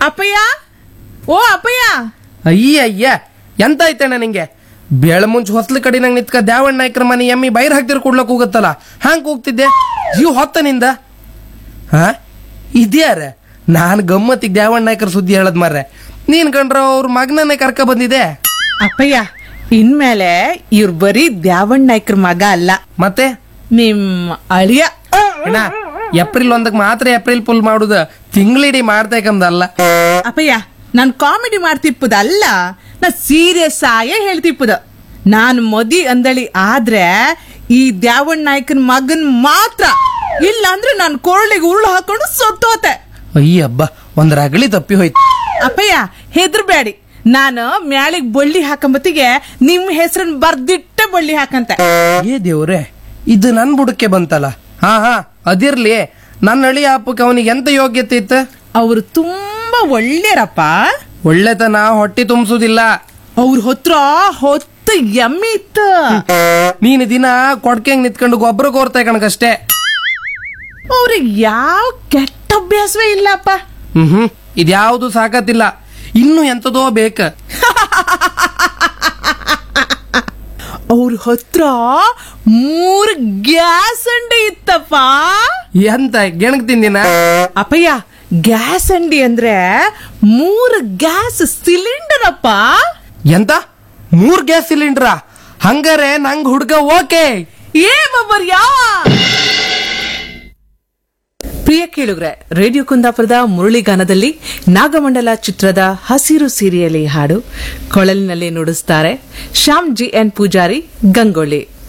ಅಪ್ಪಯ್ಯ ಓ ಅಪ್ಪಯ್ಯ ಅಯ್ಯ ಅಯ್ಯ ಎಂತ ಐತಣ್ಣ ನಿಂಗೆ ಬೇಳ ಮುಂಚೆ ಹೊಸ್ಲ ಕಡೆ ನಂಗೆ ನಿತ್ಕ ದ್ಯಾವಣ್ಣ ನಾಯ್ಕರ ಮನೆ ಎಮ್ಮಿ ಬೈರ್ ಹಾಕ್ತಿರ್ ಕೊಡ್ಲಕ್ ಹೋಗುತ್ತಲ್ಲ ಹ್ಯಾಂಗ್ ಹೋಗ್ತಿದ್ದೆ ಜೀವ ಹೊತ್ತ ನಿಂದ ಹಾ ಇದ್ಯಾರ ನಾನು ಗಮ್ಮತ್ತಿಗೆ ದ್ಯಾವಣ್ಣ ನಾಯ್ಕರ ಸುದ್ದಿ ಹೇಳದ್ ಮಾರ್ರೆ ನೀನ್ ಕಂಡ್ರ ಅವ್ರ ಮಗನನ್ನೇ ಕರ್ಕ ಬಂದಿದೆ ಅಪ್ಪಯ್ಯ ಇನ್ಮೇಲೆ ಇವ್ರು ಬರೀ ದ್ಯಾವಣ್ಣ ನಾಯ್ಕರ ಮಗ ಅಲ್ಲ ಮತ್ತೆ ನಿಮ್ಮ ಅಳಿಯ ಅಣ್ಣ ಏಪ್ರಿಲ್ ಒಂದಕ್ಕೆ ಮಾತ್ರ ಏಪ್ರಿಲ್ ಫುಲ್ ಮಾಡುದ ತಿಂಗಳಿಡೀ ಮಾಡ್ತೇಕಂದಲ್ಲ ಅಪ್ಪಯ್ಯ ನಾನ್ ಕಾಮಿಡಿ ಮಾಡ್ತಿಪ್ಪದ ಅಲ್ಲ ನಾ ಸೀರಿಯಸ್ ಆಯೇ ಹೇಳ್ತಿಪ್ಪದ ನಾನು ಮದಿ ಅಂದಳಿ ಆದ್ರೆ ಈ ದ್ಯಾವಣ್ಣ ನಾಯ್ಕನ ಮಗನ್ ಮಾತ್ರ ಇಲ್ಲ ಅಂದ್ರೆ ನಾನು ಕೊರಳಿಗೆ ಉರುಳು ಹಾಕೊಂಡು ಸೊಟ್ಟೋತೆ ಅಯ್ಯ ಹಬ್ಬ ಒಂದ್ ರಗಳಿ ತಪ್ಪಿ ಹೋಯ್ತು ಅಪ್ಪಯ್ಯ ಹೆದರ್ಬೇಡಿ ನಾನು ಮ್ಯಾಳಿಗ್ ಬಳ್ಳಿ ಹಾಕಂಬತ್ತಿಗೆ ನಿಮ್ ಹೆಸರನ್ನ ಬರ್ದಿಟ್ಟೆ ಬಳ್ಳಿ ಹಾಕಂತೆ ಏ ದೇವ್ರೆ ಇದು ನನ್ ಬುಡಕ್ಕೆ ಬಂತಲ್ಲ ಹಾ ಹಾ ಅದಿರ್ಲಿ ನನ್ನ ಅಳಿ ಹಬ್ಬಕ್ಕೆ ಅವನಿಗೆ ಎಂತ ಯೋಗ್ಯತೆ ಇತ್ತು ಅವ್ರು ತುಂಬಾ ಒಳ್ಳೆಯರಪ್ಪ ಒಳ್ಳೆತನ ಹೊಟ್ಟಿ ತುಂಬಿಸುದಿಲ್ಲ ಅವ್ರ ಹತ್ರ ಹೊತ್ತು ಎಮ್ಮೆ ಇತ್ತು ನೀನು ದಿನ ಕೊಡ್ಕೆಂಗ್ ನಿತ್ಕೊಂಡು ಗೊಬ್ಬರ ಕೋರ್ತಾ ಕಣಕಷ್ಟೇ ಅವ್ರಿಗೆ ಯಾವ ಕೆಟ್ಟ ಅಭ್ಯಾಸವೇ ಇಲ್ಲಪ್ಪ ಹ್ಮ್ ಹ್ಮ್ ಇದ್ಯಾವುದು ಸಾಕತ್ತಿಲ್ಲ ಇನ್ನು ಎಂತದೋ ಬೇಕ ಅವ್ರ ಹತ್ರ ಮೂರ್ ಗ್ಯಾಸ್ ಅಂಡಿ ಇತ್ತಪ್ಪ ಎಂತ ಗೆಣಗ್ ತಿಂದಿನ ಅಪ್ಪಯ್ಯ ಗ್ಯಾಸ್ ಅಂಡಿ ಅಂದ್ರೆ ಮೂರ್ ಗ್ಯಾಸ್ ಸಿಲಿಂಡರ್ ಅಪ್ಪ ಎಂತ ಮೂರ್ ಗ್ಯಾಸ್ ಸಿಲಿಂಡ್ರ ಹಂಗಾರೆ ನಂಗ್ ಹುಡ್ಗ ಓಕೆ ಏ ಬಬ್ಬರ್ಯಾ ಪ್ರಿಯ ಕೇಳುಗ್ರೆ ರೇಡಿಯೋ ಕುಂದಾಪುರದ ಮುರಳಿಗಾನದಲ್ಲಿ ನಾಗಮಂಡಲ ಚಿತ್ರದ ಹಸಿರು ಸೀರೆಯಲ್ಲಿ ಹಾಡು ಕೊಳಲಿನಲ್ಲಿ ನುಡಿಸ್ತಾರೆ ಶ್ಯಾಮ್ ಜಿ ಎನ್ ಪೂಜಾರಿ ಗಂಗೊಳ್ಳಿ